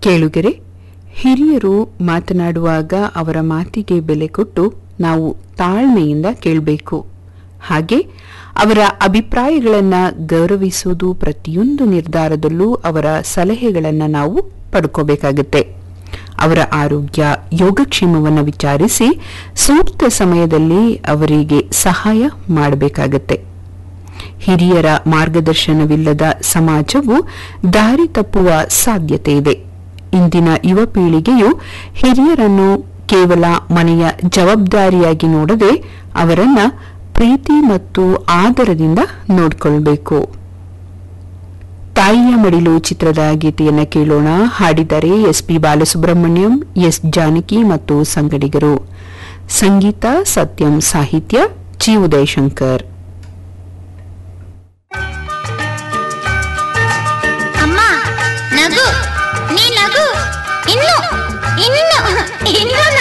ಕೇಳುಗೆರೆ ಹಿರಿಯರು ಮಾತನಾಡುವಾಗ ಅವರ ಮಾತಿಗೆ ಬೆಲೆ ಕೊಟ್ಟು ನಾವು ತಾಳ್ಮೆಯಿಂದ ಕೇಳಬೇಕು ಹಾಗೆ ಅವರ ಅಭಿಪ್ರಾಯಗಳನ್ನು ಗೌರವಿಸುವುದು ಪ್ರತಿಯೊಂದು ನಿರ್ಧಾರದಲ್ಲೂ ಅವರ ಸಲಹೆಗಳನ್ನು ನಾವು ಪಡ್ಕೋಬೇಕಾಗತ್ತೆ ಅವರ ಆರೋಗ್ಯ ಯೋಗಕ್ಷೇಮವನ್ನು ವಿಚಾರಿಸಿ ಸೂಕ್ತ ಸಮಯದಲ್ಲಿ ಅವರಿಗೆ ಸಹಾಯ ಮಾಡಬೇಕಾಗತ್ತೆ ಹಿರಿಯರ ಮಾರ್ಗದರ್ಶನವಿಲ್ಲದ ಸಮಾಜವು ದಾರಿ ತಪ್ಪುವ ಸಾಧ್ಯತೆ ಇದೆ ಇಂದಿನ ಯುವ ಪೀಳಿಗೆಯು ಹಿರಿಯರನ್ನು ಕೇವಲ ಮನೆಯ ಜವಾಬ್ದಾರಿಯಾಗಿ ನೋಡದೆ ಅವರನ್ನ ಪ್ರೀತಿ ಮತ್ತು ಆದರದಿಂದ ನೋಡಿಕೊಳ್ಬೇಕು ತಾಯಿಯ ಮಡಿಲು ಚಿತ್ರದ ಗೀತೆಯನ್ನ ಕೇಳೋಣ ಹಾಡಿದರೆ S P Balasubrahmanyam S Janaki ಮತ್ತು ಸಂಗಡಿಗರು ಸಂಗೀತ ಸತ್ಯಂ ಸಾಹಿತ್ಯ ಜಿ ಉದಯಶಂಕರ್ ಅಮ್ಮ ನಗು ನೀ ನಗು ಇನ್ನು ಇನ್ನು ಇನ್ನು